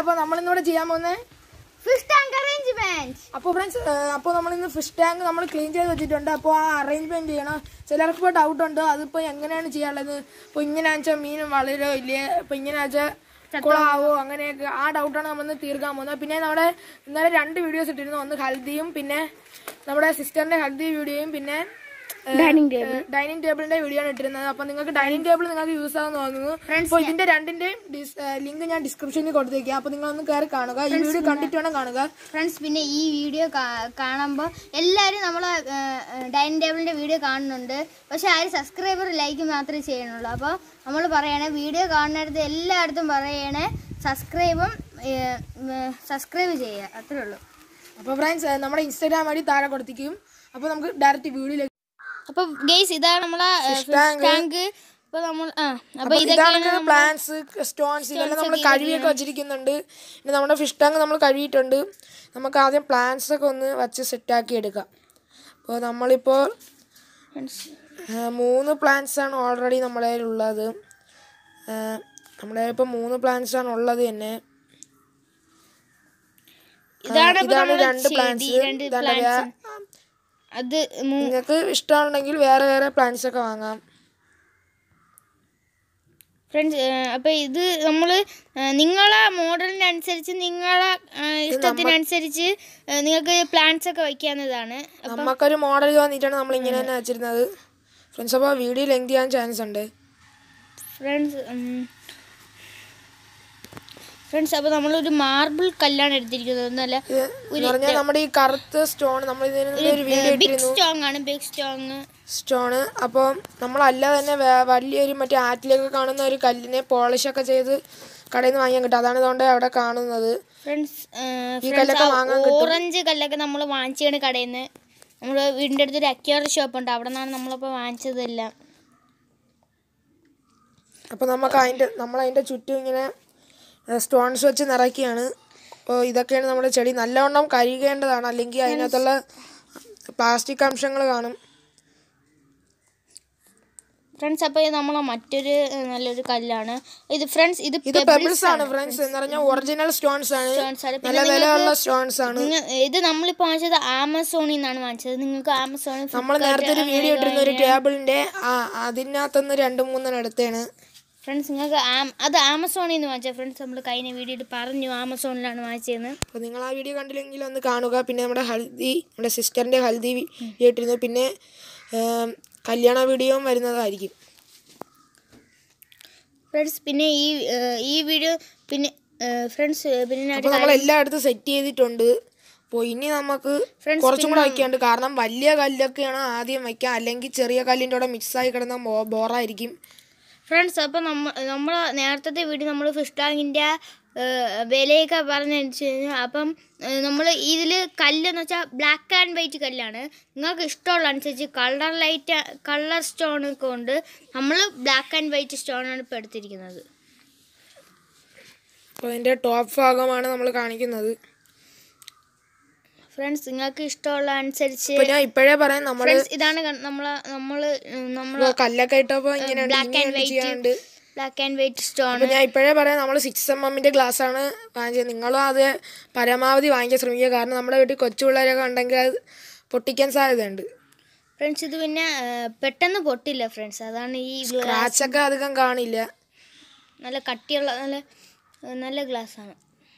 അപ്പൊ നമ്മളിന്നിവിടെ ചെയ്യാൻ പോകുന്നത് ഫിഷ് ടാങ്ക് അറേഞ്ച്മെന്റ് അപ്പോൾ ഫ്രണ്ട്സ് അപ്പോൾ നമ്മൾ ഇന്ന് ഫിഷ് ടാങ്ക് നമ്മൾ ക്ലീൻ ചെയ്ത് വെച്ചിട്ടുണ്ട് അപ്പോൾ ആ അറേഞ്ച്മെന്റ് ചെയ്യണം ചിലർക്ക് ഇപ്പോൾ ഡൗട്ട് ഉണ്ട് അതിപ്പോൾ എങ്ങനെയാണ് ചെയ്യാനുള്ളത് ഇപ്പോൾ ഇങ്ങനെ വെച്ചാൽ മീൻ വളരോ ഇല്ലേ ഇപ്പോൾ ഇങ്ങനെ വെച്ചാൽ കുളമാവോ അങ്ങനെയൊക്കെ ആ ഡൗട്ടാണ് നമ്മളിന്ന് തീർക്കാൻ പോകുന്നത് പിന്നെ നമ്മുടെ ഇന്നലെ രണ്ട് വീഡിയോസ് ഇട്ടിരുന്നു ഒന്ന് ഹൽദിയും പിന്നെ നമ്മുടെ സിസ്റ്ററിന്റെ ഹൽദി വീഡിയോയും പിന്നെ ഡൈനിങ് ടേബിൾ ഡൈനിങ് ടേബിളിന്റെ വീഡിയോ ആണ് ഇട്ടിരുന്നത് അപ്പൊ നിങ്ങൾക്ക് ഡൈനിങ് ടേബിൾ നിങ്ങൾക്ക് യൂസ് ആവുന്ന തോന്നുന്നു അപ്പോൾ ഇതിന്റെ രണ്ടിന്റെയും ലിങ്ക് ഞാൻ ഡിസ്ക്രിപ്ഷനിൽ കൊടുത്തേക്കാം അപ്പൊ നിങ്ങൾ ഒന്ന് കയറി കാണുക ഈ വീഡിയോ കണ്ടിട്ട് വേണം കാണുക ഫ്രണ്ട്സ് പിന്നെ ഈ വീഡിയോ കാണുമ്പോൾ എല്ലാവരും നമ്മളെ ഡൈനിങ് ടേബിളിന്റെ വീഡിയോ കാണുന്നുണ്ട് പക്ഷെ ആരും സബ്സ്ക്രൈബർ ലൈക്ക് മാത്രമേ ചെയ്യണുള്ളൂ അപ്പോൾ നമ്മൾ പറയണേ വീഡിയോ കാണുന്നിടത്ത് എല്ലായിടത്തും പറയണേ സബ്സ്ക്രൈബും സബ്സ്ക്രൈബ് ചെയ്യുക അത്രേ ഉള്ളൂ അപ്പൊ ഫ്രണ്ട്സ് നമ്മുടെ ഇൻസ്റ്റാഗ്രാം വഴി താഴെ കൊടുത്തിരിക്കും അപ്പൊ നമുക്ക് ഡയറക്റ്റ് വീഡിയോയിലേക്ക് അപ്പോൾ ഗെയ്സ് ഇതാണ് നമ്മളെ tank. ടാങ്ക് ഇപ്പോൾ നമ്മൾ ആ അപ്പോൾ അപ്പൊ ഇതൊക്കെയാണ് ഇതാണ് പ്ലാന്റ്സ് സ്റ്റോൺസ് ഇതെല്ലാം നമ്മൾ കഴുകിയൊക്കെ വെച്ചിരിക്കുന്നുണ്ട് പിന്നെ നമ്മുടെ ഫിഷ് ടാങ്ക് നമ്മൾ കഴുകിയിട്ടുണ്ട് നമുക്ക് ആദ്യം പ്ലാന്റ്സ് ഒക്കെ ഒന്ന് വച്ച് സെറ്റാക്കി എടുക്കാം അപ്പോൾ നമ്മളിപ്പോൾ ആ, മൂന്ന് പ്ലാന്റ്സ് ആണ് ഓൾറെഡി നമ്മുടെ കയ്യിലുള്ളത് ആ, നമ്മുടെ ഇപ്പോൾ മൂന്ന് പ്ലാന്റ്സ് ആണ് ഉള്ളത് തന്നെ ആ, ഇതാണ് ഇപ്പൊ ഇതാണ് നമ്മുടെ രണ്ട് ചെടി, പ്ലാന്റ്സ് രണ്ട് ഇതാണ് plants. വേ- അത് മൂ- നിങ്ങൾക്ക് ഇഷ്ടമാണെങ്കിൽ വേറെ വേറെ പ്ലാന്റ്സ് ഒക്കെ വാങ്ങാം ഫ്രണ്ട്സ് അപ്പോൾ ഇത് നമ്മൾ നിങ്ങളെ മോഡലിനനുസരിച്ച് നിങ്ങളെ ആ, ഇഷ്ടത്തിനനുസരിച്ച് ആ, നിങ്ങൾക്ക് പ്ലാന്റ്സ് ഒക്കെ വയ്ക്കാവുന്നതാണ് നമുക്കൊരു മോഡൽ തോന്നിയിട്ടാണ് നമ്മൾ ഇങ്ങനെ തന്നെ വെച്ചിരുന്നത് ഫ്രണ്ട്സ് അപ്പോൾ വീഡിയോ ലെങ്ത് ചെയ്യാൻ ചാൻസ് ഉണ്ട് ഫ്രണ്ട്സ് ഫ്രണ്ട്സ് അപ്പോൾ നമ്മളൊരു മാർബിൾ കല്ലാണ് എടുത്തിരിക്കുന്നത് നല്ല ഇത് എന്ന് പറഞ്ഞാൽ നമ്മുടെ ഈ കറുത്ത സ്റ്റോൺ നമ്മൾ ഇതിന് ഒരു വീഡിയോ ബിഗ് ഇട്ടിരുന്നു സ്റ്റോങ് ആണ് ബിഗ് സ്റ്റോങ് സ്റ്റോണ് അപ്പോൾ നമ്മളല്ല തന്നെ വേ- വലിയൊരു മറ്റേ ആറ്റിലൊക്കെ കാണുന്ന ഒരു കല്ലിനെ polish ഒക്കെ ചെയ്ത് കടയിൽ നിന്ന് വാങ്ങിയാൽ കിട്ടും അതാണ് ഇതുകൊണ്ട് അവിടെ കാണുന്നത് ഫ്രണ്ട്സ് ഈ കല്ലൊക്കെ വാങ്ങാൻ ഓറഞ്ച് കല്ലൊക്കെ നമ്മൾ വാങ്ങിച്ചാണ് കടയിൽ നിന്ന് നമ്മൾ വീടിൻ്റെ അടുത്തൊരു അക്യൂർ ഷോപ്പ് ഉണ്ട് അവിടെ നിന്നാണ് നമ്മളിപ്പോൾ വാങ്ങിച്ചതെല്ലാം അപ്പോൾ നമുക്ക് അതിൻ്റെ നമ്മൾ അതിൻ്റെ ചുറ്റും ഇങ്ങനെ സ്റ്റോൺസ് വെച്ച് നിറയ്ക്കുകയാണ് അപ്പോൾ ഇതൊക്കെയാണ് നമ്മുടെ ചെടി നല്ലവണ്ണം കഴുകേണ്ടതാണ് അല്ലെങ്കിൽ അതിനകത്തുള്ള പ്ലാസ്റ്റിക് അംശങ്ങൾ കാണും ഫ്രണ്ട്സ് അപ്പോൾ ഇത് നമ്മളെ മറ്റൊരു ഏഹ്, നല്ലൊരു കല്ലാണ് ഇത് ഫ്രണ്ട്സ് ഇത് ഇത് പെബിൾസ് ആണ് ഫ്രണ്ട്സ് എന്ന് പറഞ്ഞാൽ ഒറിജിനൽ സ്റ്റോൺസ് ആണ് Stones ആണ്. നല്ല വിലയുള്ള സ്റ്റോൺസ് ആണ് നിങ്ങ- ഇത് നമ്മളിപ്പോൾ വാങ്ങിച്ചത് ആമസോണിൽ നിന്നാണ് വാങ്ങിച്ചത് നിങ്ങൾക്ക് ആമസോണിൽ നമ്മൾ നേരത്തെ ഒരു വീഡിയോ ഇട്ടിരുന്ന ഒരു ടേബിളിന്റെ ആ അതിനകത്തുനിന്ന് രണ്ട് മൂന്നെണ്ണം എടുത്തേണ് ഫ്രണ്ട്സ് നിങ്ങൾക്ക് ആം- അത് ആമസോണിൽ നിന്ന് വാങ്ങിച്ചത് ഫ്രണ്ട്സ് നമ്മൾ കഴിഞ്ഞ വീഡിയോയിൽ പറഞ്ഞു ആമസോണിലാണ് വാങ്ങിച്ചതെന്ന് അപ്പോൾ നിങ്ങൾ ആ വീഡിയോ കണ്ടില്ലെങ്കിൽ ഒന്ന് കാണുക പിന്നെ നമ്മുടെ ഹൽദി നമ്മുടെ സിസ്റ്ററിന്റെ ഹൽദി വീഡിയോ ഇട്ടിരുന്നു പിന്നെ ഏം, കല്യാണ വീഡിയോയും വരുന്നതായിരിക്കും ഫ്രണ്ട്സ് പിന്നെ ഈ ഏഹ്, ഈ വീഡിയോ പിന്നെ ഫ്രണ്ട്സ് പിന്നെ അപ്പോൾ നമ്മൾ എല്ലായിടത്തും സെറ്റ് ചെയ്തിട്ടുണ്ട് അപ്പോൾ ഇനി നമുക്ക് കുറച്ചും കൂടെ വയ്ക്കാണ്ട് കാരണം വലിയ കല്ലൊക്കെയാണ് ആദ്യം വയ്ക്കുക അല്ലെങ്കിൽ ചെറിയ കല്ലിൻ്റെ കൂടെ മിക്സായി കിടന്ന ബോറായിരിക്കും ഫ്രണ്ട്സ് അപ്പോൾ നമ്മൾ നമ്മൾ നേരത്തെ വീഡിയോ നമ്മൾ ഫിഷ് ടാങ്കിൻ്റെ വിലയൊക്കെ പറഞ്ഞനുസരിച്ച് കഴിഞ്ഞാൽ അപ്പം നമ്മൾ ഇതിൽ കല്ലെന്ന് വെച്ചാൽ ബ്ലാക്ക് ആൻഡ് വൈറ്റ് കല്ലാണ് നിങ്ങൾക്ക് ഇഷ്ടമുള്ള അനുസരിച്ച് കളർ ലൈറ്റ് കളർ സ്റ്റോൺ ഒക്കെ ഉണ്ട് നമ്മൾ ബ്ലാക്ക് ആൻഡ് വൈറ്റ് സ്റ്റോണാണ് ഇപ്പോൾ എടുത്തിരിക്കുന്നത് അപ്പോൾ അതിൻ്റെ ടോപ്പ് ഭാഗമാണ് നമ്മൾ കാണിക്കുന്നത് ഫ്രണ്ട്സ് നിങ്ങൾക്ക് ഇഷ്ടമുള്ള അനുസരിച്ച് അപ്പോൾ ഞാൻ ഇപ്പോഴേ പറയാം നമ്മൾ ഫ്രണ്ട്സ് ഇതാണ് നമ്മൾ നമ്മൾ നമ്മൾ കല്ലൊക്കെ ഇട്ടപ്പോൾ ഇങ്ങനെ ബ്ലാക്ക് ആൻഡ് ചെയ്യാണ്ട് white black and white stone അപ്പോൾ ഞാൻ ഇപ്പോഴേ പറയാം നമ്മൾ സിക്സ് എം എമ്മിൻ്റെ ഗ്ലാസ് ആണ് വാങ്ങിച്ചത് നിങ്ങളും അത് പരമാവധി വാങ്ങിക്കാൻ ശ്രമിക്കുക കാരണം നമ്മുടെ വീട്ടിൽ കൊച്ചു പിള്ളേരൊക്കെ ഉണ്ടെങ്കിൽ അത് പൊട്ടിക്കാൻ സാധ്യതയുണ്ട് ഫ്രണ്ട്സ് ഇത് പിന്നെ ആ, പെട്ടെന്ന് പൊട്ടില്ല ഫ്രണ്ട്സ് അതാണ് ഈ ഗ്ലാ- സ്ക്രാച്ചൊക്കെ അധികം കാണില്ല നല്ല കട്ടിയുള്ള നല്ല നല്ല ഗ്ലാസ് ആണ്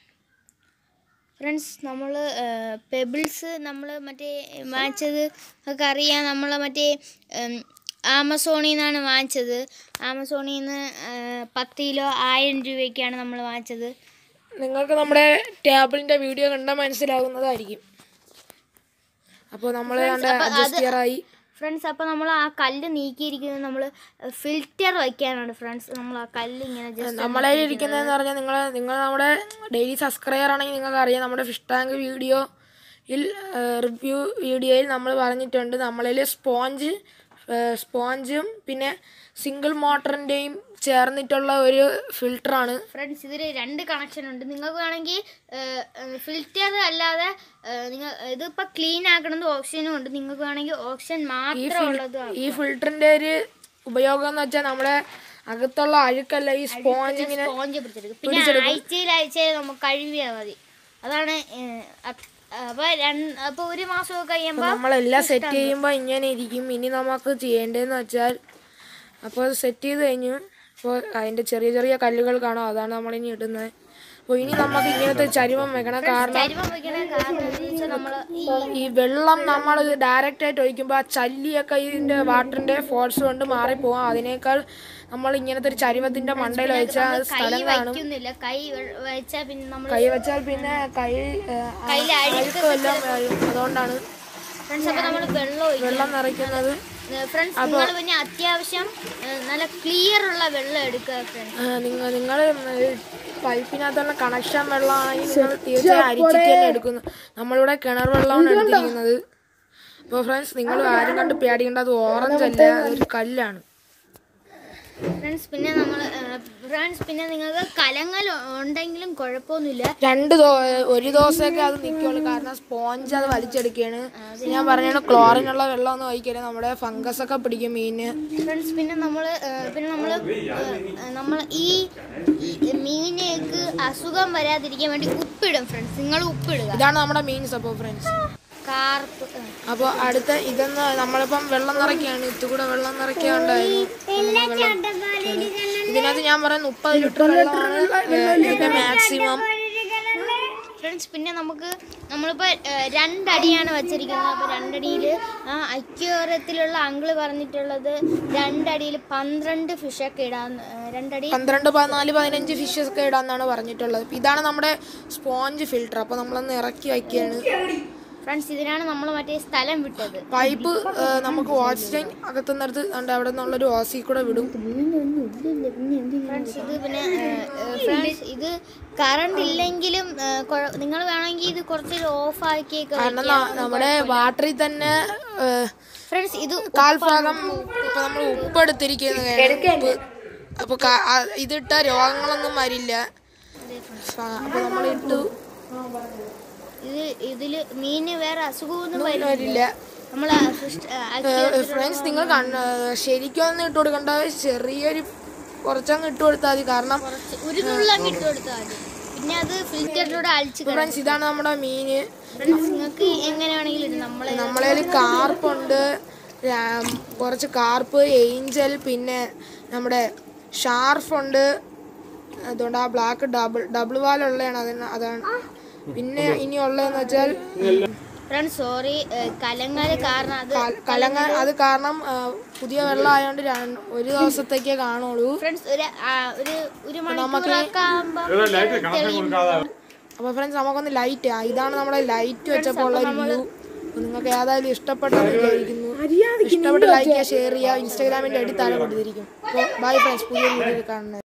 ഫ്രണ്ട്സ് നമ്മൾ പെബിൾസ് നമ്മൾ മറ്റേ വാങ്ങിച്ചത് ഒക്കെ അറിയാം നമ്മൾ മറ്റേ ഉം, ആമസോണിൽ നിന്നാണ് വാങ്ങിച്ചത് ആമസോണിൽ നിന്ന് ആ, പത്ത് കിലോ ആയിരം രൂപയ്ക്കാണ് നമ്മൾ വാങ്ങിച്ചത് നിങ്ങൾക്ക് നമ്മുടെ ടേബിളിൻ്റെ വീഡിയോ കണ്ടാൽ മനസ്സിലാകുന്നതായിരിക്കും അപ്പോൾ നമ്മൾ അഡ്ജസ്റ്റ് ചെയ്യാറായി ഫ്രണ്ട്സ് അപ്പോൾ നമ്മൾ ആ കല്ല് നീക്കിയിരിക്കുന്നത് നമ്മൾ ഫിൽറ്റർ വയ്ക്കാനാണ് ഫ്രണ്ട്സ് നമ്മൾ ആ കല്ല് ഇങ്ങനെ ജസ്റ്റ് നമ്മളെ ഇരിക്കുന്നതെന്ന് പറഞ്ഞാൽ നിങ്ങൾ നിങ്ങൾ നമ്മുടെ ഡെയിലി സബ്സ്ക്രൈബർ ആണെങ്കിൽ നിങ്ങൾക്ക് അറിയാം നമ്മുടെ ഫിഷ് ടാങ്ക് വീഡിയോയിൽ റിവ്യൂ വീഡിയോയിൽ നമ്മൾ പറഞ്ഞിട്ടുണ്ട് നമ്മളിൽ സ്പോഞ്ച് സ്പോഞ്ചും പിന്നെ സിംഗിൾ മോട്ടറിൻ്റെയും ചേർന്നിട്ടുള്ള ഒരു ഫിൽറ്ററാണ് ഫ്രണ്ട്സ് ഇതിൽ രണ്ട് കണക്ഷൻ ഉണ്ട് നിങ്ങൾക്ക് വേണമെങ്കിൽ ഫിൽറ്റർ അല്ലാതെ ഏഹ്, നിങ്ങൾ ഇതിപ്പോൾ ക്ലീൻ ആക്കണത് ഓക്സിജനും ഉണ്ട് നിങ്ങൾക്ക് വേണമെങ്കിൽ ഓക്സിജൻ മാത്രം ഉള്ളത് ഈ ഫിൽറ്ററിൻ്റെ ഒരു ഉപയോഗം എന്ന് വെച്ചാൽ നമ്മുടെ അകത്തുള്ള അഴുക്കല്ല ഈ സ്പോഞ്ച് ഇങ്ങനെ സ്പോഞ്ച് പിടിച്ചെടുക്കും പിന്നെ ആഴ്ചയിൽ ആഴ്ചയിൽ നമുക്ക് കഴുകിയാൽ മതി അതാണ് ഏഹ്, അത്- അപ്പൊ രണ്ട് അപ്പൊ ഒരു മാസമൊക്കെ കഴിയുമ്പോ നമ്മളെല്ലാം സെറ്റ് ചെയ്യുമ്പോൾ ഇങ്ങനെ ഇരിക്കും ഇനി നമുക്ക് ചെയ്യേണ്ടതെന്ന് വെച്ചാൽ അപ്പോൾ സെറ്റ് ചെയ്ത് കഴിഞ്ഞു അപ്പോൾ അതിൻ്റെ ചെറിയ ചെറിയ കല്ലുകൾ കാണാം അതാണ് നമ്മളിനി ഇടുന്നത് അപ്പോൾ ഇനി നമുക്ക് ഇങ്ങനത്തെ ചരുവം വെക്കണം കാരണം ചരുവം വയ്ക്കണ കാരണം എന്ന് വെച്ചാൽ നമ്മള് ഈ ഈ വെള്ളം നമ്മൾ ഡയറക്റ്റ് ആയിട്ട് ഒഴിക്കുമ്പോൾ ആ ചല്ലിയൊക്കെ ഇതിൻ്റെ വാട്ടറിൻ്റെ ഫോഴ്സ് കൊണ്ട് മാറിപ്പോവാം അതിനേക്കാൾ നമ്മൾ ഇങ്ങനത്തെ ഒരു ചരുവത്തിൻ്റെ മണ്ടയിൽ വെച്ചാൽ അത് കൈ സ്ഥലം കാണും വയ്ക്കുന്നില്ല കൈ വെ- വെച്ചാ പിന്നെ നമ്മൾ കൈ വെച്ചാൽ പിന്നെ കൈ ഏഹ്, ആ കയ്യില് അഴുക്ക് അഴുക്കും എല്ലാം വരും അതുകൊണ്ടാണ് ഫ്രണ്ട്സ് അപ്പൊ നമ്മൾ വെള്ളം ഒഴിക്കും വെള്ളം നിറയ്ക്കുന്നത് ഫ്രണ്ട്സ് നിങ്ങൾ പിന്നെ അത്യാവശ്യം ഏഹ്, നല്ല ക്ലിയർ ഉള്ള വെള്ളം എടുക്കുക ഫ്രണ്ട്സ് നിങ്ങൾ നിങ്ങൾ പൈപ്പിനകത്തുള്ള കണക്ഷൻ വെള്ളമാണെങ്കിൽ നിങ്ങൾ തീർച്ചയായും അരിച്ചിട്ട് തന്നെ എടുക്കുന്നു നമ്മളിവിടെ കിണർ വെള്ളമാണ് എടുത്തിരിക്കുന്നത് അപ്പോൾ ഫ്രണ്ട്സ് നിങ്ങൾ ആരും കണ്ട് പേടിക്കേണ്ട അത് ഓറഞ്ച് അല്ല അതൊരു കല്ലാണ് ഫ്രണ്ട്സ് പിന്നെ നമ്മൾ ഫ്രണ്ട്സ് പിന്നെ നിങ്ങൾക്ക് കലങ്ങൾ ഉണ്ടെങ്കിലും കുഴപ്പമൊന്നുമില്ല രണ്ട് ദോ ഒരു ദിവസമൊക്കെ അത് നിൽക്കുള്ളൂ കാരണം സ്പോഞ്ച് അത് വലിച്ചെടുക്കുകയാണ് ഞാൻ പറഞ്ഞാണ് ക്ലോറിനുള്ള വെള്ളം ഒന്നും ഒഴിക്കരുത് നമ്മുടെ ഫംഗസ് ഒക്കെ പിടിക്കും മീന് ഫ്രണ്ട്സ് പിന്നെ നമ്മൾ പിന്നെ നമ്മൾ നമ്മൾ ഈ ഈ മീനേക്ക് അസുഖം വരാതിരിക്കാൻ വേണ്ടി ഉപ്പിടും ഫ്രണ്ട്സ് നിങ്ങൾ ഉപ്പിടുക ഇതാണ് നമ്മുടെ മീൻസ് അപ്പോൾ ഫ്രണ്ട്സ് കാർപ്പ് അപ്പോൾ അടുത്ത ഇതെന്ന് നമ്മളിപ്പം വെള്ളം നിറയ്ക്കുകയാണ് ഇത്തുകൂടെ വെള്ളം നിറയ്ക്കാണ്ടായിരുന്നു ഇതിനകത്ത് ഞാൻ പറയുന്നത് മുപ്പത് ലിറ്റർ വെള്ളമാണ് ഇതിന്റെ മാക്സിമം ഫ്രണ്ട്സ് പിന്നെ നമുക്ക് നമ്മളിപ്പോൾ രണ്ടടിയാണ് വെച്ചിരിക്കുന്നത് അപ്പോൾ രണ്ടടിയിൽ ആ അക്യൂറത്തിലുള്ള അങ്കിള് പറഞ്ഞിട്ടുള്ളത് രണ്ടടിയിൽ പന്ത്രണ്ട് ഫിഷൊക്കെ ഇടാൻ ഏഹ്, രണ്ടടി പന്ത്രണ്ട് പതിനാല് പതിനഞ്ച് ഫിഷസ് ഒക്കെ ഇടാന്നാണ് പറഞ്ഞിട്ടുള്ളത് ഇതാണ് നമ്മുടെ സ്പോഞ്ച് ഫിൽട്ടർ അപ്പോൾ നമ്മളൊന്ന് ഇറക്കി വയ്ക്കുകയാണ് ഫ്രണ്ട്സ് ഇതിനാണ് നമ്മൾ മറ്റേ സ്ഥലം വിട്ടത് പൈപ്പ് ഏഹ്, നമുക്ക് വാച്ച് ലൈൻ അകത്തുനിന്നെടുത്ത് ഉണ്ട് അവിടെ നിന്നുള്ളൊരു ഓസി കൂടെ വിടും ഫ്രണ്ട്സ് ഇത് പിന്നെ ഫ്രണ്ട്സ് ഇത് കറണ്ട് ഇല്ലെങ്കിലും നിങ്ങൾ വേണമെങ്കിൽ ഇത് കുറച്ച് ഓഫ് ആക്കിയൊക്കെ കാരണം ന- നമ്മുടെ വാട്ടറിൽ തന്നെ ഏഹ്, ഫ്രണ്ട്സ് ഇത് കാൽ ഭാഗം ഇപ്പൊ നമ്മൾ ഉപ്പ് എടുത്തിരിക്കുന്നത് ഉപ്പ് അപ്പൊ കാ- ആ ഇതിട്ട രോഗങ്ങളൊന്നും വരില്ല ആ, അപ്പൊ നമ്മൾ ഇട്ടു ഇത് ഇതില് മീന് വേറെ അസുഖമൊന്നും വരില്ല വരില്ല നമ്മൾ ഫ്രണ്ട്സ് നിങ്ങൾ കണ്ട ശരിക്കും ഒന്നും ഇട്ട് കൊടുക്കണ്ട ചെറിയൊരു കുറച്ചങ്ങ് ഇട്ട് കൊടുത്താൽ മതി കാരണം ഒരു നുള്ളം ഇട്ട് കൊടുത്താൽ മതി പിന്നെ അത് ഫിൽറ്ററിലൂടെ അഴിച്ച് കളയും ഫ്രണ്ട്സ് ഇതാണ് നമ്മുടെ മീന് ഫ്രണ്ട്സ് നിങ്ങൾക്ക് എങ്ങനെ വേണമെങ്കിലും ഇടും നമ്മളെ നമ്മളെ കാർപ്പുണ്ട് രാം, കുറച്ച് കാർപ്പ് ഏഞ്ചൽ പിന്നെ നമ്മുടെ ഷാർഫുണ്ട് അതുകൊണ്ട് ആ ബ്ലാക്ക് ഡബിൾ ഡബിൾ വാലുള്ളതാണ് അതിന് അതാണ് പിന്നെ ഇനി ഉള്ളതെന്ന് വെച്ചാൽ ഫ്രണ്ട്സ് സോറി കലങ്ങല് കാരണം അത് കല- കലങ്ങ അത് കാരണം ആ, പുതിയ വെള്ളം ആയതുകൊണ്ട് രണ്ട്- ഒരു ദിവസത്തേക്കേ കാണുള്ളൂ ഫ്രണ്ട്സ് ഒരു ആ, ഒരു ഒരു മണിക്കൂറൊക്കെ ആകുമ്പോൾ അപ്പോൾ ഫ്രണ്ട്സ് നമുക്കൊന്ന് ലൈറ്റ് ഇതാണ് നമ്മുടെ ലൈറ്റ് വെച്ചപ്പോൾ ഉള്ള ഒരു വ്യൂ നിങ്ങൾക്ക് ഏതായാലും ഇഷ്ടപ്പെട്ടെന്ന് വിചാരിക്കുന്നു ഇഷ്ടപ്പെട്ട ലൈക്ക് ചെയ്യുക ഷെയർ ചെയ്യുക ഇൻസ്റ്റാഗ്രാമിൻ്റെ അടി താഴെ കൊടുത്തിരിക്കും അപ്പോൾ ബൈ ഫ്രണ്ട്സ് പുതിയ വീഡിയോയിൽ കാണുന്നത്